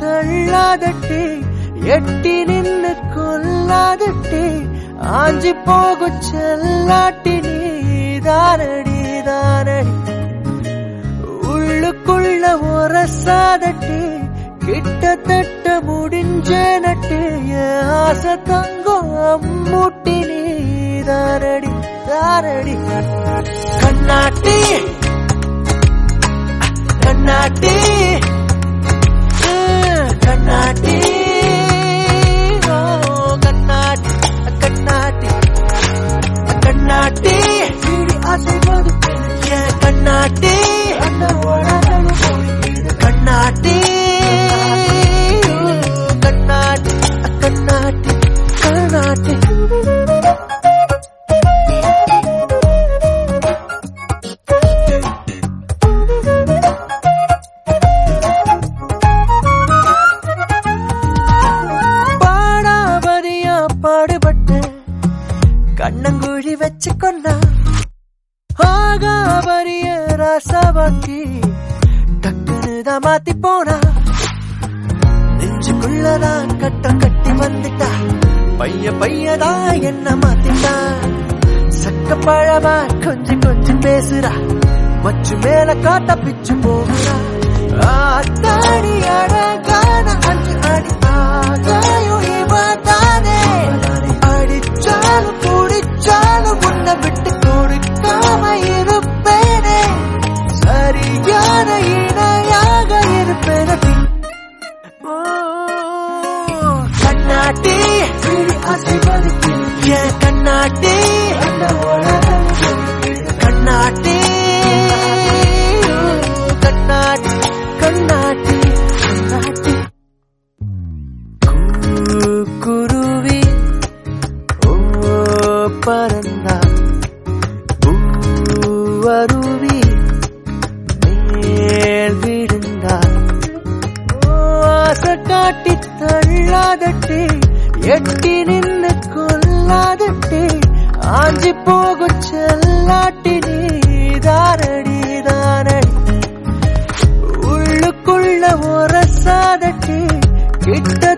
தள்ளாதட்டி எட்டி நின்னு கொல்லாதட்டி ஆஞ்சி போகும் செல்லாட்டி நீ தானடி தானடி உள்ளுக்குள்ள உரசாதட்டி கிட்டத்தட்ட முடிஞ்ச நட்டு என் ஆசை தங்கம் அம்மூட்டி நீ தானடி தானடி கண்ணாட்டி கண்ணாட்டி அஹ், கண்ணாட்டி ஓ கண்ணாட்டி கண்ணாட்டி கண்ணாட்டி சீடி அசைவது என் கண்ணாட்டி அந்த உலகம் போய் கண்ணாட்டி கண்ணாட்டி கண்ணாட்டி கண்ணாட்டி பாடாபதியா பாடுபட்டு கண்ணங்குழி வச்சு கொண்டா ஆகாபரிய ராசாவாக்கி டக்குன்னு தான் மாத்தி போனா நெஞ்சுக்குள்ளதான் கட்டம் கட்டி வந்துட்டா பைய பையதா என்ன மாத்திட்டா சக்க பழமா கொஞ்சம் கொஞ்சம் பேசுறா மச்சு மேல காட்ட பிச்சு போகிறா ஆத்தாடி அழகான அஞ்சு அடி ஆகாயும் இவதானே அடிச்சாலும் குடிச்சாலும் உன்னை விட்டு கொடுக்காம இருப்பேனே சரியான இணையாக இருப்பேனே ஓ, கண்ணாட்டி என் கண்ணாட்டி கண்ணாட்டி கண்ணாட்டி கண்ணாட்டி கண்ணாட்டி கூ- குருவி ஓ பறந்தா பூவருவி மேல் விழுந்தார் ஆசை காட்டி தள்ளாதட்டி எட்டி நின்னு கொல்லாதட்டி ஆஞ்சி போகும் செல்லாட்டி நீ தானடி தானடி உள்ளுக்குள்ள உரசாதட்டி கிட்ட